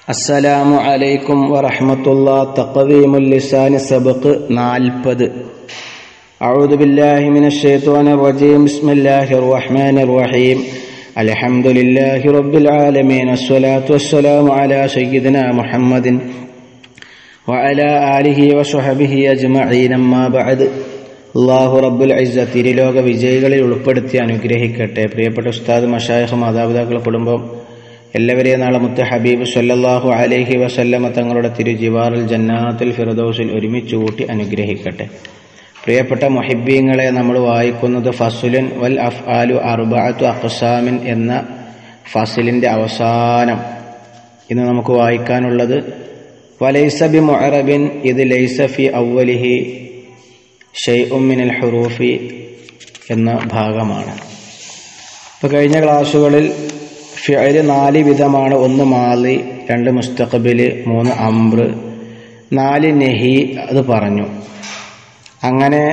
السلام عليكم ورحمة الله تقويم اللسان سبق نالبد أعوذ بالله من الشيطان الرجيم بسم الله الرحمن الرحيم الحمد لله رب العالمين الصلاة والسلام على سيدنا محمد وعلى آله وصحبه أجمعين أما بعد അള്ളാഹു റബ്ബുൽ ഇസ്സത്ത് തിരുലോക വിജയികളിൽ ഉൾപ്പെടുത്തി അനുഗ്രഹിക്കട്ടെ പ്രിയപ്പെട്ട ഉസ്താദ് മഷായഹ് മാതാപിതാക്കൾ കുടുംബം എല്ലാവരെയും നാളെ മുത്ത് ഹബീബ് സല്ലല്ലാഹു അലൈഹി വസല്ലമ തങ്ങളുടെ തിരുജിവാറിൽ ജന്നാത്തുൽ ഫിറദൗസിൽ ഒരുമിച്ച് കൂട്ടി അനുഗ്രഹിക്കട്ടെ പ്രിയപ്പെട്ട മൊഹിബീങ്ങളെ നമ്മൾ വായിക്കുന്നത് ഫസുലുൻ വൽ അഫ് ആലു അർബഅത്തു അഖ്സാമിൻ എന്ന ഫസിലിൻ്റെ അവസാനം ഇന്ന് നമുക്ക് വായിക്കാനുള്ളത് വലൈസ ബി മുഅറബിൻ ഇത് ലൈസ ഫി അവലിഹി ഷെയ്ഉമിനൽ ഹുറൂഫി എന്ന ഭാഗമാണ് ഇപ്പോൾ കഴിഞ്ഞ ക്ലാസ്സുകളിൽ ഫിഅല് നാല് വിധമാണ് ഒന്ന് മാലി രണ്ട് മുസ്തഖബില് മൂന്ന് അംബ്ര നാല് നെഹി അത് പറഞ്ഞു അങ്ങനെ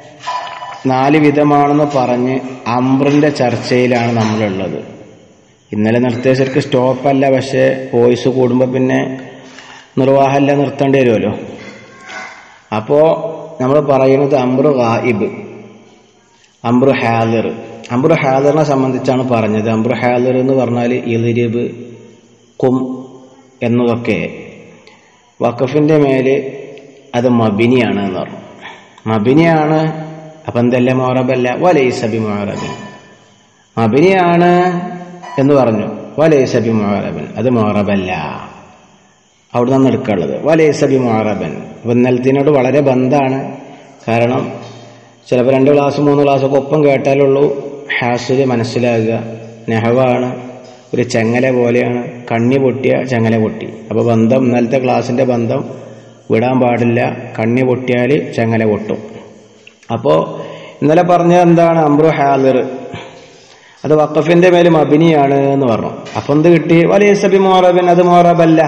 നാല് വിധമാണെന്ന് പറഞ്ഞ് അംബ്രിൻ്റെ ചർച്ചയിലാണ് നമ്മളുള്ളത് ഇന്നലെ നിർത്തിയ ശരിക്ക് സ്റ്റോപ്പല്ല പക്ഷേ വോയിസ് കൂടുമ്പോൾ പിന്നെ നിർവാഹമല്ല നിർത്തേണ്ടി വരുമല്ലോ അപ്പോൾ നമ്മൾ പറയുന്നത് അംബ്രു ഗായിബ് അംബ്രു ഹാലിർ അംബ്രു ഹാലിറിനെ സംബന്ധിച്ചാണ് പറഞ്ഞത് അംബ്രു ഹാലിർ എന്ന് പറഞ്ഞാൽ ഇലിരിബ് കും എന്നതൊക്കെ വഖഫിൻ്റെ മേല് അത് മബിനിയാണ് എന്ന് പറഞ്ഞു മബിനിയാണ് അപ്പം എന്തല്ല മോറബല്ല വലൈസബി മോറബിൻ മബിനിയാണ് എന്ന് പറഞ്ഞു വലൈസബി മോറബൻ അത് മോറബല്ല അവിടെ നിന്ന് എടുക്കാനുള്ളത് വലൈസബി മോറബൻ അപ്പം ഇന്നലത്തിനോട് വളരെ ബന്ധമാണ് കാരണം ചിലപ്പോൾ രണ്ട് ക്ലാസ് മൂന്ന് ക്ലാസ്സൊക്കെ ഒപ്പം കേട്ടാലുള്ളൂ ഹാസിൽ മനസ്സിലാകുക നെഹവാണ് ഒരു ചെങ്ങല പോലെയാണ് കണ്ണി പൊട്ടിയ ചെങ്ങല പൊട്ടി അപ്പോൾ ബന്ധം ഇന്നലത്തെ ക്ലാസ്സിൻ്റെ ബന്ധം വിടാൻ പാടില്ല കണ്ണി പൊട്ടിയാൽ ചെങ്ങല പൊട്ടും അപ്പോൾ ഇന്നലെ പറഞ്ഞത് എന്താണ് അംബ്രു ഹാലിർ അത് വക്കഫിൻ്റെ മേലും അഭിനിയാണ് എന്ന് പറഞ്ഞു അപ്പം എന്ത് കിട്ടി വലിയ സബി മോറബിൻ അത് മോറബല്ല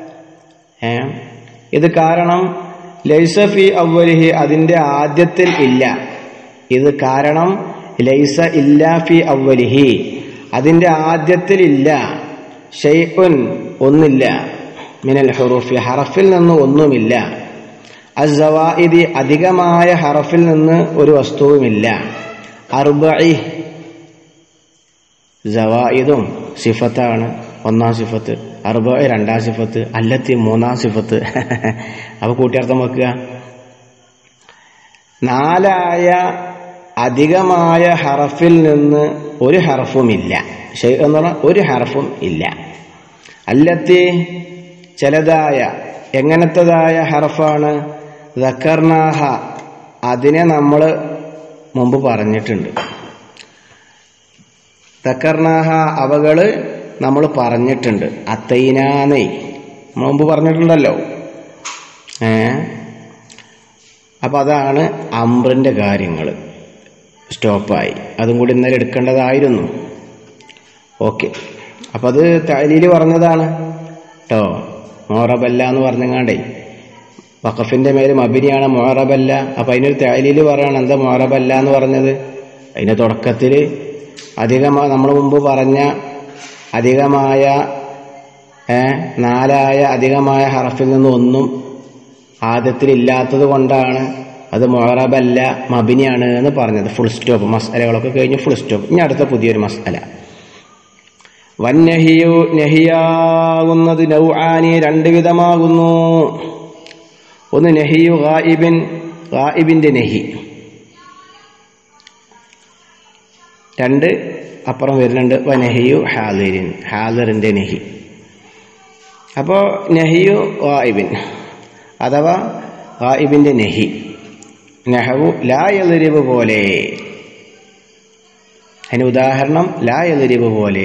ഏ ഇത് കാരണം ലൈസഫി അവലിഹി അതിൻ്റെ ആദ്യത്തിൽ ഇല്ല ഇത് കാരണം ലൈസ ഇല്ല ഫി അവലിഹി അതിൻ്റെ ആദ്യത്തിൽ ഇല്ല ഷെയ്ഖുൻ ഒന്നില്ല മിനൽ ഹുറൂഫി ഹറഫിൽ നിന്ന് ഒന്നുമില്ല അസവാഇദി അധികമായ ഹറഫിൽ നിന്ന് ഒരു വസ്തുവുമില്ല അർബഇ ജവായിദും സിഫത്താണ് ഒന്നാം സിഫത്ത് അറുബ രണ്ടാം സിഫത്ത് അല്ലത്തി മൂന്നാം സിഫത്ത് അപ്പോൾ കൂട്ടിയർത്ഥം വെക്കുക നാലായ അധികമായ ഹറഫിൽ നിന്ന് ഒരു ഹറഫുമില്ല ഷെയ് എന്ന് പറഞ്ഞാൽ ഒരു ഹറഫും ഇല്ല അല്ലത്തി ചിലതായ എങ്ങനത്തതായ ഹറഫാണ് ദക്കർനാഹ അതിനെ നമ്മൾ മുമ്പ് പറഞ്ഞിട്ടുണ്ട് ദക്കർനാഹ അവകള് നമ്മൾ പറഞ്ഞിട്ടുണ്ട് അത്തൈനാന്നേ മുമ്പ് പറഞ്ഞിട്ടുണ്ടല്ലോ ഏ അപ്പം അതാണ് അമ്രിൻ്റെ കാര്യങ്ങൾ സ്റ്റോപ്പായി അതും കൂടി ഇന്നലെ എടുക്കേണ്ടതായിരുന്നു ഓക്കെ അപ്പം അത് തലയിൽ പറഞ്ഞതാണ് കേട്ടോ മോറബല്ല എന്ന് പറഞ്ഞങ്ങാണ്ടേ വഖഫിൻ്റെ മേലും അബിനിയാണ് മോറബല്ല അപ്പം അതിനൊരു തലയിൽ പറയണം എന്താ മോറബല്ല എന്ന് പറഞ്ഞത് അതിൻ്റെ തുടക്കത്തിൽ അധികമായി നമ്മൾ മുമ്പ് പറഞ്ഞ അധികമായ നാലായ അധികമായ ഹറഫിൽ നിന്ന് ഒന്നും ആദ്യത്തിൽ ഇല്ലാത്തത് കൊണ്ടാണ് അത് മൊറബല്ല മബിനിയാണ് എന്ന് പറഞ്ഞത് ഫുൾ സ്റ്റോപ്പ് മസാലകളൊക്കെ കഴിഞ്ഞ് ഫുൾ സ്റ്റോപ്പ് ഇനി അടുത്ത പുതിയൊരു മസാല വന്നഹിയു നെഹിയാകുന്നത് നൗആനി രണ്ട് വിധമാകുന്നു ഒന്ന് നെഹിയു ഗായിബിൻ ഗായിബിൻ്റെ നെഹി രണ്ട് അപ്പുറം വരുന്നുണ്ട് വനഹിയു ഹാലിരിൻ ഹാലിറിൻ്റെ നെഹി അപ്പോൾ നെഹിയു വായിബിൻ അഥവാ വായിബിൻ്റെ നെഹി നെഹവു ലായലിരിവ് പോലെ അതിന് ഉദാഹരണം ലായലിരിവ് പോലെ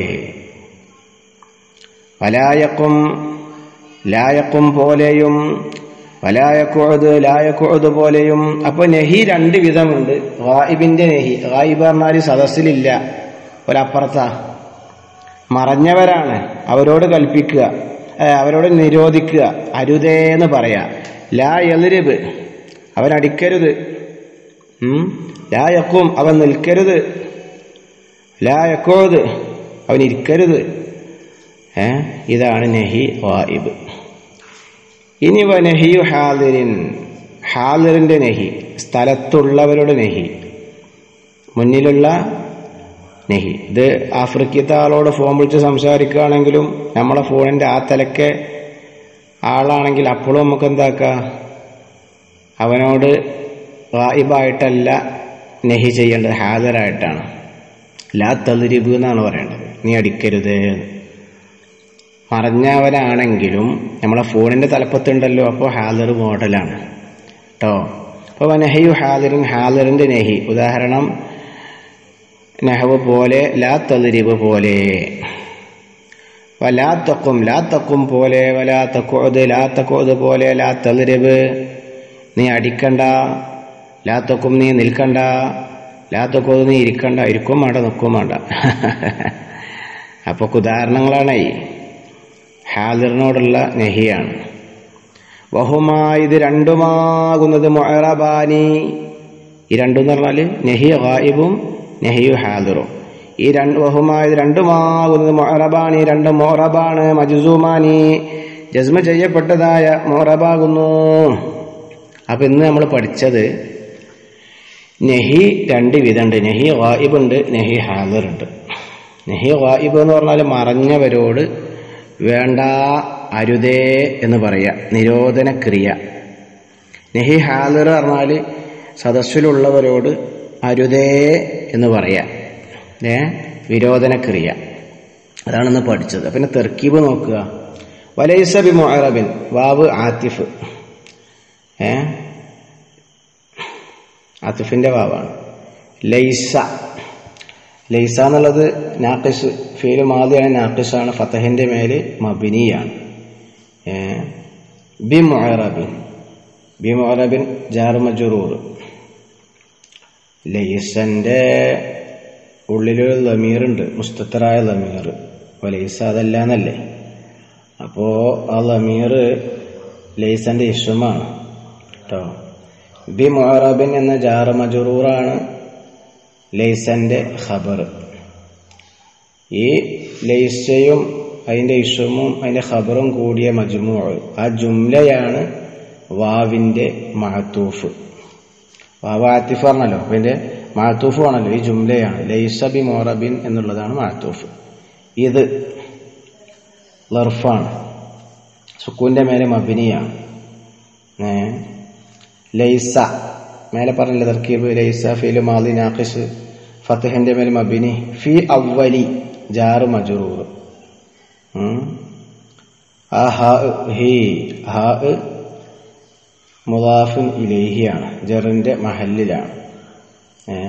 വലായക്കും ലായക്കും പോലെയും വലായക്കുഴത് ലായക്കുഴത് പോലെയും അപ്പോൾ നെഹി രണ്ട് വിധമുണ്ട് ഗായിബിൻ്റെ നെഹി ഗായിബ് പറഞ്ഞാൽ സദസ്സിലില്ല ഒരപ്പുറത്താ മറഞ്ഞവരാണ് അവരോട് കൽപ്പിക്കുക അവരോട് നിരോധിക്കുക അരുതേന്ന് പറയാ ലാ എതിരിബ് അവൻ അടിക്കരുത് ലാ യക്കും അവൻ നിൽക്കരുത് ലാ യക്കോത് അവൻ ഇരിക്കരുത് ഏ ഇതാണ് നഹി വായിബ് ഇനി വ നഹിയു ഹാദിരിൻ ഹാദിറിൻ്റെ നഹി സ്ഥലത്തുള്ളവരുടെ നഹി മുന്നിലുള്ള നഹി ഇത് ആഫ്രിക്കത്തെ ആളോട് ഫോൺ വിളിച്ച് സംസാരിക്കുകയാണെങ്കിലും നമ്മളെ ഫോണിൻ്റെ ആ തലക്കെ ആളാണെങ്കിൽ അപ്പോഴും നമുക്ക് എന്താക്കാം അവനോട് വായിബായിട്ടല്ല നെഹി ചെയ്യേണ്ടത് ഹാജരായിട്ടാണ് ലാ തളിരിബ് എന്നാണ് പറയേണ്ടത് നീ അടിക്കരുത് മറഞ്ഞവനാണെങ്കിലും നമ്മളെ ഫോണിൻ്റെ തലപ്പത്തുണ്ടല്ലോ അപ്പോൾ ഹാദർ മോഡലാണ് കേട്ടോ അപ്പോൾ നെഹയു ഹാദറിൻ ഹാദറിൻ്റെ നെഹി ഉദാഹരണം നെഹവ് പോലെ ലാ തളിരിബ് പോലെ വലാ തക്കും ലാ തക്കും പോലെ വലാ തക്കുത് ലാ തക്കുത് പോലെ ലാ തളിരിബ് നീ അടിക്കണ്ട ലാ തക്കും നീ നിൽക്കണ്ട ലാ തക്കുത് നീ ഇരിക്കണ്ട ഇരിക്കും വേണ്ട നിൽക്കും വേണ്ട അപ്പോൾ ഉദാഹരണങ്ങളാണ് ഈ ഹാദിറിനോടുള്ള നെഹിയാണ് വഹുമാ ഇത് രണ്ടുമാകുന്നത് മൊഹറബാനി ഈ രണ്ടെന്ന് പറഞ്ഞാൽ നെഹി ഗായിബും നെഹിയു ഹാദിറും ഈ രണ്ട് വഹുമാ ഇത് രണ്ടുമാകുന്നത് മൊഹറബാനി രണ്ട് മൊറബാണ് മജുസൂമാനി ജസ്മ ചെയ്യപ്പെട്ടതായ മൊറബാകുന്നു അപ്പം ഇന്ന് നമ്മൾ പഠിച്ചത് നെഹി രണ്ട് വിധമുണ്ട് നെഹി ഗായിബ് ഉണ്ട് നെഹി ഹാദിർ ഉണ്ട് നെഹി ഗായിബ് എന്ന് പറഞ്ഞാൽ മറഞ്ഞവരോട് വേണ്ട അരുതേ എന്ന് പറയുക നിരോധന ക്രിയ നെഹി ഹാദിർ പറഞ്ഞാൽ സദസ്സിലുള്ളവരോട് അരുതേ എന്ന് പറയാം ഏ വിരോധന ക്രിയ അതാണെന്ന് പഠിച്ചത് പിന്നെ തെർക്കീബ് നോക്കുക വലൈസ ബി മൊഹറബിൻ വാവ് ആത്തിഫ് ഏ ആത്തിഫിൻ്റെ വാവാണ് ലൈസ ലൈസ എന്നുള്ളത് നാക്കിസ് ഫീല് മാതിയാണ് നാക്കിസാണ് ഫത്തഹിൻ്റെ മേല് മബിനിയാണ് ഏ ബി മൊഹറബിൻ ബി മൊഹറബിൻ ജാറുമജുറൂർ ലൈസൻ്റെ ഉള്ളിലൊരു ലമീറുണ്ട് മുസ്തത്തറായ ലമീർ അപ്പോൾ ലൈസ അതല്ല എന്നല്ലേ അപ്പോൾ ആ ലമീർ ലൈസൻ്റെ ഇഷമാണ് കേട്ടോ ബി മൊഹറബിൻ എന്ന ജാറ മജറൂറാണ് ലൈസൻ്റെ ഖബർ ഈ ലൈസയും അതിൻ്റെ ഇഷമും അതിൻ്റെ ഖബറും കൂടിയ മജുമു ആ ജുംലയാണ് വാവിൻ്റെ മഹത്തൂഫ് വാവ് ആത്തിഫ് പറഞ്ഞല്ലോ അപ്പം ഇതിൻ്റെ മഹത്തൂഫ് ആണല്ലോ ഈ ജുംലയാണ് ലൈസ ബി മോറബിൻ എന്നുള്ളതാണ് മഹത്തൂഫ് ഇത് ലർഫാണ് സുക്കൂൻ്റെ മേലെ മബിനിയാണ് ഏ ലൈസ മേലെ പറഞ്ഞില്ല തർക്കീബ് ലൈസ ഫീല് മാലി നാഖിസ് ഫത്തഹിന്റെ മേൽ മബിനി ഫി അവലി ജാറ് മജറൂർ ആ ഹ ഹി ഹ മുദാഫിൻ ഇലേഹിയാണ് ജറിന്റെ മഹല്ലിലാണ് ഏ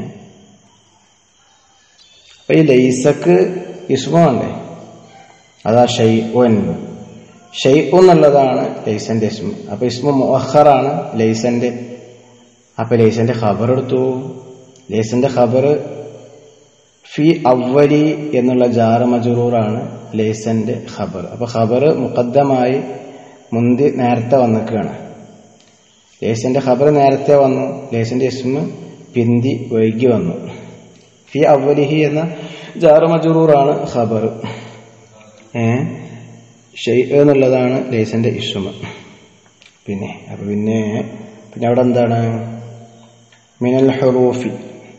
അപ്പൊ ഈ ലൈസക്ക് ഇസ്മല്ലേ അതാ ഷെയ്ഉൻ ഷെയ്ഉ എന്നുള്ളതാണ് ലൈസന്റെ ഇസ്മ അപ്പൊ ഇസ്മ മുഅഖറാണ് ലൈസന്റെ അപ്പൊ ലൈസന്റെ ഖബർ എടുത്തു ലൈസന്റെ ഖബർ ഫി അവലി എന്നുള്ള ജാറ മജറൂറാണ് ലൈസന്റെ ഖബർ അപ്പൊ ഖബർ മുഖദ്ദമായി മുന്തി നേരത്തെ വന്നിക്കുകയാണ് ലേസന്റെ ഖബർ നേരത്തെ വന്നു ലേസന്റെ ഇസ്മ പിന്തി വൈകി വന്നു ഫി അവലിഹി എന്ന ജാറ മജറൂറാണ് ഖബർ ഏ ഷെയ് എന്നുള്ളതാണ് ലേസന്റെ ഇസ്മ പിന്നെ അപ്പൊ പിന്നെ പിന്നെ അവിടെ എന്താണ് മിനൽ ഹുറൂഫി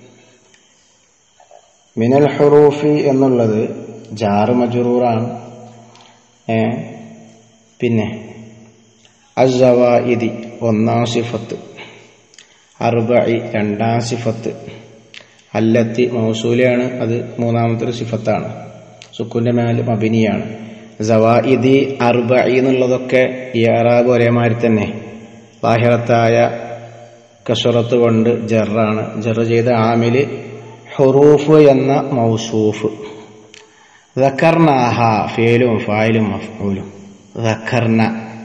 മിനൽ ഹുറൂഫി എന്നുള്ളത് ജാറ് മജറൂറാണ് ഏ പിന്നെ അസവാഇദി ഒന്നാം സിഫത്ത് അർബഇ രണ്ടാം സിഫത്ത് അല്ലത്തി മൗസൂലയാണ് അത് മൂന്നാമത്തെ ഒരു സിഫത്താണ് സുക്കുൻ്റെ മേൽ മബിനിയാണ് സവാഇദി അർബഇ എന്നുള്ളതൊക്കെ ഈ അറാബ് ഒരേമാതിരി തന്നെ ബാഹിറത്തായ കഷറത്ത് കൊണ്ട് ജറാണ് ജറ് ചെയ്ത ആമില് ഹുറൂഫ് എന്ന മൗസൂഫ് ദക്കർനാഹ ഫേലും ഫായിലും മഫൂലും ദക്കർന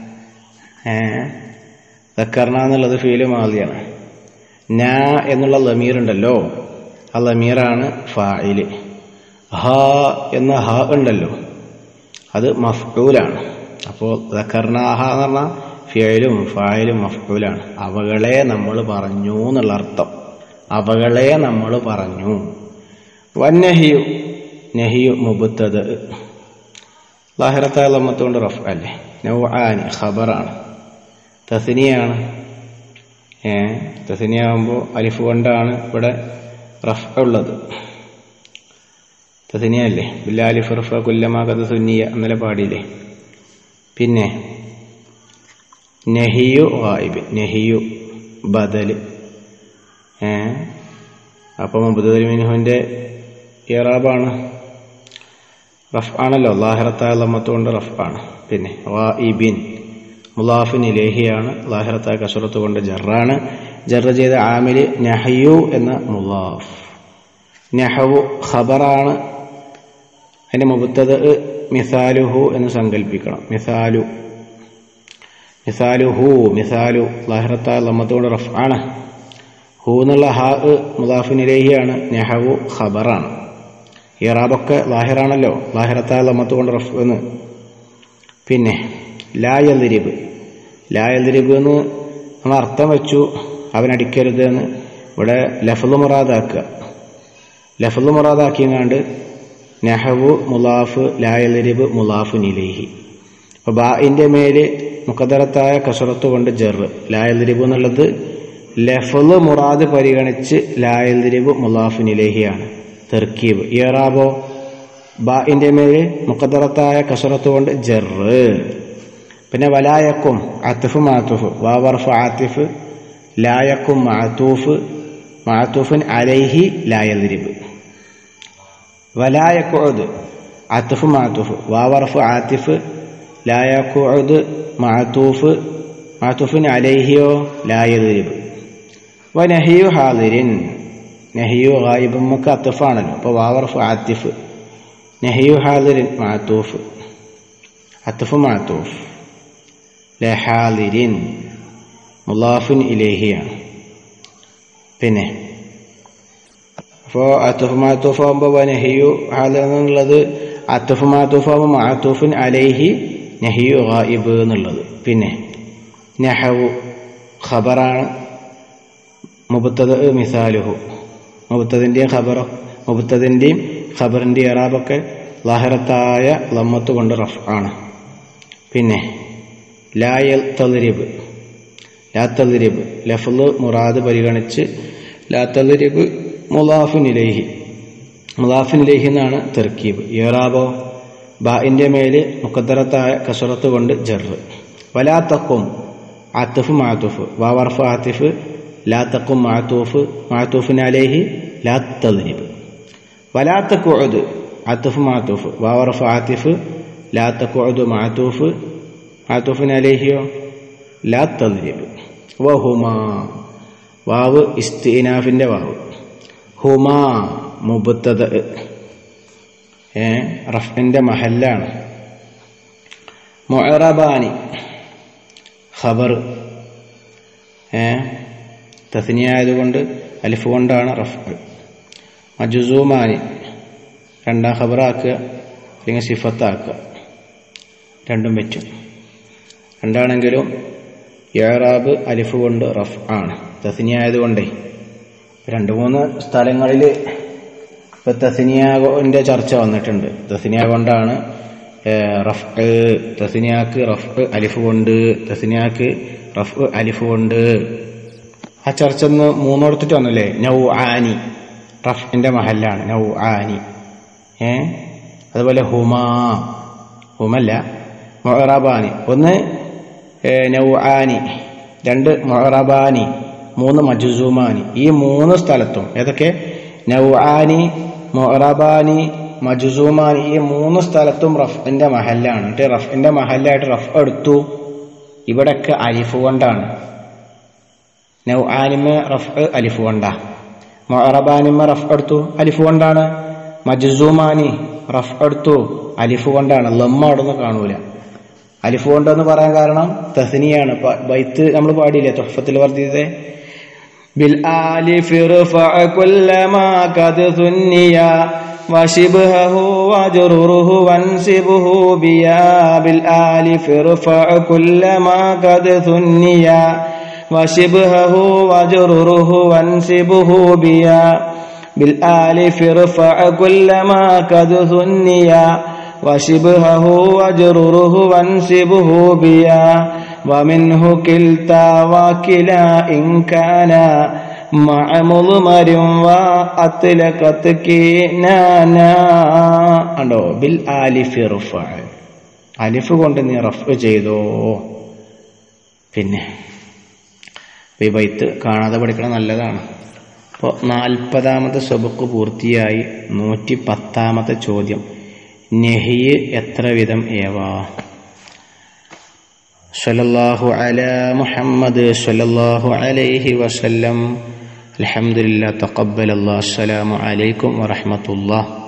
ദക്കർന എന്നുള്ളത് ഫീല് മാതിയാണ് ന എന്നുള്ള ലമീർ ഉണ്ടല്ലോ ആ ലമീറാണ് ഫായില് ഹ എന്ന ഹ ഉണ്ടല്ലോ അത് മഫൂലാണ് അപ്പോൾ ദക്കർനാഹ എന്ന് പറഞ്ഞാൽ ഫിയലും ഫായിലും മഫൂലാണ് അവകളെ നമ്മൾ പറഞ്ഞു എന്നുള്ള അർത്ഥം അവകളെ നമ്മൾ പറഞ്ഞു വന്നഹിയു നഹിയു മുബത്തത് ലാഹിറത്തായ ലമ്മത്തുകൊണ്ട് റഫ് അല്ലേ നൗആനി ഖബറാണ് തസ്നിയാണ് ഏ തസ്നിയാകുമ്പോൾ അലിഫ് കൊണ്ടാണ് ഇവിടെ റഫ് ഉള്ളത് തസ്നിയല്ലേ ബില്ലാലി ഫിർഫ കുല്ലമാകത് സുന്നിയ എന്നല്ല പാടിയില്ലേ പിന്നെ നെഹിയു വായിബ് നെഹിയു ബദൽ ഏ അപ്പം മുബദൽ മിനുഹുവിൻ്റെ ഇറാബാണ് റഫ് ആണല്ലോ ലാഹിറത്തായ ലമ്മത്തുകൊണ്ട് റഫ് ആണ് പിന്നെ വായിബിൻ മുലാഫിൻ ഇലേഹിയാണ് ലാഹിറത്തായ കസുറത്ത് കൊണ്ട് ജറാണ് ജറ ചെയ്ത ആമില് നെഹയു എന്ന മുലാഫ് നെഹവു ഖബറാണ് അതിൻ്റെ മുബത്തത് മിസാലുഹു എന്ന് സങ്കല്പിക്കണം മിസാലു മിസാലുഹു മിസാലു ലാഹിറത്തായ ലമ്മത്തുകൊണ്ട് റഫ് ആണ് ഹൂ എന്നുള്ള ഹാ മുലാഫിൻ ഇലേഹിയാണ് നെഹവു ഖബറാണ് ഇറാബൊക്കെ ലാഹിറാണല്ലോ ലാഹിറത്തായ ലമ്മത്ത് കൊണ്ട് റഫ് എന്ന് പിന്നെ ലായതിരിബ് ലായതിരിബ് എന്ന് നമ്മൾ അർത്ഥം വെച്ചു അവനടിക്കരുത് എന്ന് ഇവിടെ ലഫല് മുറാദാക്കുക ലഫല് മുറാദാക്കിയങ്ങാണ്ട് നെഹവു മുലാഫ് ലായലിരിബ് മുലാഫു നിലേഹി അപ്പോൾ ബാഇൻ്റെ മേല് മുഖദറത്തായ കസറത്ത് കൊണ്ട് ജെറ് ലായലിരിബ് എന്നുള്ളത് ലഫല് മുറാദ് പരിഗണിച്ച് ലായലിരിബ് മുലാഫു നിലേഹിയാണ് തെർക്കീബ് ഇയറാബോ ബാഇൻ്റെ മേല് മുഖദറത്തായ കസറത്ത് കൊണ്ട് ജെറ് പിന്നെ വലായക്കും അത്തിഫ് മാത്തുഫ് വാവർഫ് ആത്തിഫ് ലായക്കും മാത്തൂഫ് മാത്തൂഫിൻ അലൈഹി ലായലിരിബ് വലായക്കുഅദ് അത്തിഫ് മാത്തുഫ് വാവർഫ് ആത്തിഫ് ലായക്കുഅദ് മാത്തൂഫ് മാത്തൂഫിൻ അലൈഹിയോ ലായലിരിബ് വനഹിയു ഹാദിരിൻ നെഹിയു ഗായിബുമ്മക്ക് അത്തഫാണല്ലോ അപ്പോൾ വാവർഫ് ആത്തിഫ് നെഹിയു ഹാദിരിൻ മാത്തൂഫ് അത്തഫ് മാത്തൂഫ് ലഹാദിരിൻ മുലാഫിൻ ഇലേഹിയാണ് പിന്നെ അപ്പോൾ അത്തഫ് മാത്തൂഫ് ആകുമ്പോൾ നെഹിയു ഹാദിർ എന്നുള്ളത് അത്തഫ് മാത്തൂഫ് ആകുമ്പോൾ മാത്തൂഫിൻ അലൈഹി നെഹിയു ഗായിബ് എന്നുള്ളത് പിന്നെ നെഹവു ഖബറാണ് മുബത്തത് മിസാലുഹു മുബത്തതിൻ്റെയും ഖബറോ മുബത്തതിൻ്റെയും ഖബറിൻ്റെയും ഇറാബൊക്കെ ലാഹിറത്തായ ലമ്മത്ത് കൊണ്ട് റഫ് ആണ് പിന്നെ ലായൽ തളിരിബ് ലാ തളിരിബ് ലഫ്ല് മുറാദ് പരിഗണിച്ച് ലാ തളിരിബ് മുലാഫിനിലേഹി മുലാഫിനിലേഹി എന്നാണ് തെർക്കീബ് ഇറാബോ ബാഇൻ്റെ മേല് മുഖദ്ദറത്തായ കസുറത്ത് കൊണ്ട് ജറ് വലാത്തക്കും ആത്തിഫ് മാത്തുഫ് വാവർഫ് ആത്തിഫ് ലാ തക്കും മാത്തൂഫ് മാത്തൂഫിന് അലേഹി ലാ തദ്രിബ് വലാ തക്കുഅദ് ആത്തിഫ് മാത്തൂഫ് വാവർഫ് ആത്തിഫ് ലാ തക്കുഅദ് മാത്തൂഫ് മാത്തൂഫിന് അലേഹിയോ ലാ തദ്രിബ് വഹുമാ വാവ് ഇസ്തിനാഫിൻ്റെ വാവ് ഹുമാ മുബത്തത് ഏ റഫിൻ്റെ മഹല്ലാണ് മൊറബാനി ഖബർ ഏ തസ്നിയായതുകൊണ്ട് അലിഫ് കൊണ്ടാണ് റഫ് മജുസൂമാനി രണ്ടാം ഖബറാക്കുക അല്ലെങ്കിൽ സിഫത്താക്കുക രണ്ടും പറ്റും രണ്ടാണെങ്കിലും യറാബ് അലിഫ് കൊണ്ട് റഫ് ആണ് തസ്നിയായതുകൊണ്ടേ രണ്ട് മൂന്ന് സ്ഥലങ്ങളിൽ ഇപ്പോൾ തസ്നിയാൻ്റെ ചർച്ച വന്നിട്ടുണ്ട് തസ്നിയ കൊണ്ടാണ് റഫ് തസ്നിയാക്ക് റഫ് അലിഫ് കൊണ്ട് തസ്നിയാക്ക് റഫ് അലിഫ് കൊണ്ട് ആ ചർച്ച ഒന്ന് മൂന്നോടത്തിട്ട് വന്നില്ലേ നൗ ആനി റഫിന്റെ മഹല്ലാണ് നൗ ആനി ഏ അതുപോലെ ഹുമാ ഹുമല്ല മൊറബാനി ഒന്ന് നൗ ആനി രണ്ട് മൊറബാനി മൂന്ന് മജുസൂമാനി ഈ മൂന്ന് സ്ഥലത്തും ഏതൊക്കെ നൗ ആനി മൊറബാനി മജുസൂമാനി ഈ മൂന്ന് സ്ഥലത്തും റഫിന്റെ മഹല്ലാണ് എന്നിട്ട് റഫിന്റെ മഹല്ലായിട്ട് റഫ് എടുത്തു ഇവിടൊക്കെ അലിഫ് കൊണ്ടാണ് നൗ ആനിമ റഫ് അലിഫ് കൊണ്ടാ മൊറബാനിമ റഫ് എടുത്തു അലിഫ് കൊണ്ടാണ് മജുസൂമാനി റഫ് എടുത്തു അലിഫ് കൊണ്ടാണ് ലമ്മ അവിടെ നിന്ന് കാണൂല അലിഫ് കൊണ്ടെന്ന് പറയാൻ കാരണം തസ്നിയാണ് ബൈത്ത് നമ്മൾ പാടിയില്ലേ തൊഹഫത്തിൽ വർദ്ധിതേ بالآلف ارفع كل ما قد ثنيا وشبهه وجرره وانسبه بيا بالآلف ارفع كل ما قد ثنيا وشبهه وجرره وانسبه بيا بالآلف ارفع كل ما قد ثنيا وشبهه واجرره وانسبه بيا ومنه كلتا وكلا إن كان مع مضمر وأطلقت كينانا ഉണ്ടോ ബിൽ ആലിഫി റുഫ അലിഫ് കൊണ്ട് നീ റഫ് ചെയ്തോ പിന്നെ ഈ ബൈത്ത് കാണാതെ പഠിക്കണം നല്ലതാണ് അപ്പോൾ നാൽപ്പതാമത്തെ സബക്ക് പൂർത്തിയായി നൂറ്റി പത്താമത്തെ ചോദ്യം നെഹിയ് എത്ര വിധം ഏവാ സല്ലല്ലാഹു അല മുഹമ്മദ് സല്ലല്ലാഹു അലൈഹി വസല്ലം അൽഹംദുലില്ലാ തഖബ്ബലല്ലാഹു അസ്സലാമു അലൈക്കും വറഹ്മത്തുള്ളാഹി